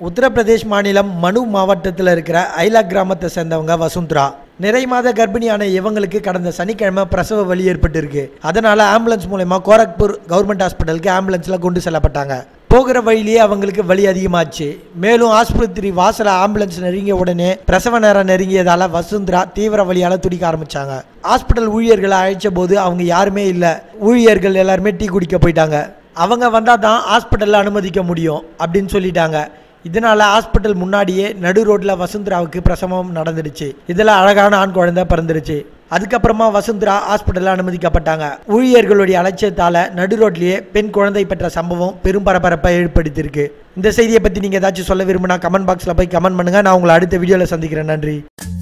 உத்தரப்பிரதேஷ் மாநிலம் மனு மாவட்டத்தில் இருக்கிற ஐலா கிராமத்தை சேர்ந்தவங்க வசுந்தரா நிறை மாத கர்ப்பிணியான இவங்களுக்கு கடந்த சனிக்கிழமை பிரசவ வலி ஏற்பட்டிருக்கு அதனால ஆம்புலன்ஸ் மூலயமா கோரக்பூர் கவர்மெண்ட் ஹாஸ்பிட்டலுக்கு ஆம்புலன்ஸில் கொண்டு செல்லப்பட்டாங்க போகிற வழியிலேயே அவங்களுக்கு வலி அதிகமாச்சு மேலும் ஆஸ்பத்திரி வாசல ஆம்புலன்ஸ் நெருங்கிய உடனே பிரசவ நேரம் நெருங்கியதால வசுந்தரா தீவிர வலியால துடிக்க ஆரம்பிச்சாங்க ஹாஸ்பிட்டல் ஊழியர்களை அழைச்ச போது அவங்க யாருமே இல்லை ஊழியர்கள் எல்லாருமே டீ குடிக்க போயிட்டாங்க அவங்க வந்தால் தான் ஹாஸ்பிட்டலில் அனுமதிக்க முடியும் அப்படின்னு சொல்லிட்டாங்க இதனால ஹாஸ்பிட்டல் முன்னாடியே நடு ரோட்ல வசுந்தராவுக்கு பிரசவம் நடந்துடுச்சு இதில் அழகான ஆண் குழந்தை பிறந்துடுச்சு அதுக்கப்புறமா வசுந்தரா ஹாஸ்பிட்டலில் அனுமதிக்கப்பட்டாங்க ஊழியர்களுடைய அலட்சியத்தால நடு ரோட்லயே பெண் குழந்தை பெற்ற சம்பவம் பெரும் பரபரப்பை ஏற்படுத்தியிருக்கு இந்த செய்தியை பற்றி நீங்கள் ஏதாச்சும் சொல்ல விரும்பினா கமெண்ட் பாக்ஸில் போய் கமெண்ட் பண்ணுங்க நான் உங்களை அடுத்த வீடியோவில் சந்திக்கிறேன் நன்றி